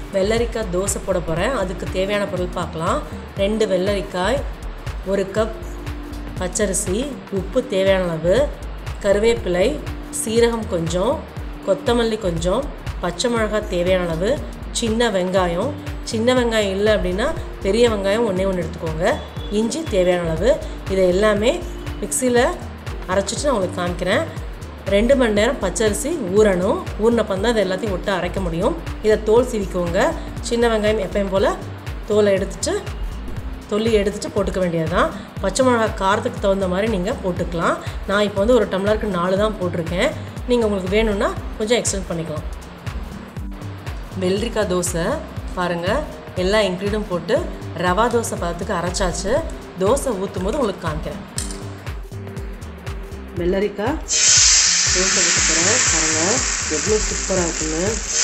வெள்ளரிக்காய் தோசை போட போகிறேன் அதுக்கு தேவையான பொருள் பார்க்கலாம் ரெண்டு வெள்ளரிக்காய் ஒரு கப் பச்சரிசி உப்பு தேவையான அளவு கருவேப்பிலை சீரகம் கொஞ்சம் கொத்தமல்லி கொஞ்சம் பச்சை மிளகாய் தேவையான அளவு சின்ன வெங்காயம் சின்ன வெங்காயம் இல்லை அப்படின்னா பெரிய வெங்காயம் ஒன்றே ஒன்று எடுத்துக்கோங்க இஞ்சி தேவையான அளவு இதை எல்லாமே மிக்சியில் அரைச்சிட்டு நான் உங்களுக்கு காமிக்கிறேன் ரெண்டு மணி நேரம் பச்சரிசி ஊறணும் ஊறினப்போ தான் இது எல்லாத்தையும் விட்டு அரைக்க முடியும் இதை தோல் சீவிக்கோங்க சின்ன வெங்காயம் எப்பயும் போல் தோலை எடுத்துட்டு தொல்லி எடுத்துட்டு போட்டுக்க வேண்டியது தான் பச்சை மிளகாய் காரத்துக்கு தகுந்த மாதிரி நீங்கள் போட்டுக்கலாம் நான் இப்போ வந்து ஒரு டம்ளருக்கு நாலு தான் போட்டிருக்கேன் நீங்கள் உங்களுக்கு வேணும்னா கொஞ்சம் எக்ஸ்டெண்ட் பண்ணிக்கலாம் வெள்ளரிக்காய் தோசை பாருங்கள் எல்லா இன்க்ரீடியும் போட்டு ரவா தோசை பதத்துக்கு அரைச்சாச்சு தோசை ஊற்றும் போது உங்களுக்கு காமிக்கிறேன் வெள்ளரிக்காய் தோசை ஊற்ற போகிறேன் பாருங்கள் எவ்வளோ சூப்பராக இருக்குன்னு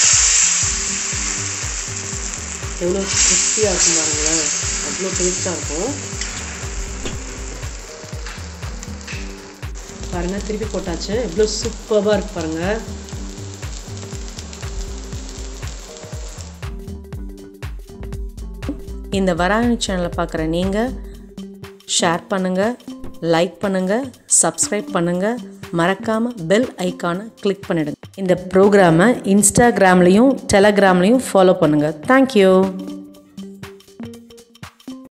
எவ்வளோ கிறிஸ்பியாக இருக்கும் பாருங்களேன் அவ்வளோ டேஸ்ட்டாக இருக்கும் பாருங்கள் திருப்பி போட்டாச்சு எவ்வளோ சூப்பராக இருக்கு பாருங்கள் இந்த வராணி சேனலை பார்க்குற நீங்கள் ஷேர் பண்ணுங்கள் லைக் பண்ணுங்கள் சப்ஸ்கிரைப் பண்ணுங்கள் மறக்காமல் பெல் ஐக்கானை கிளிக் பண்ணிடுங்க இந்த ப்ரோக்ராமை இன்ஸ்டாகிராம்லேயும் டெலகிராம்லேயும் ஃபாலோ பண்ணுங்கள் தேங்க்யூ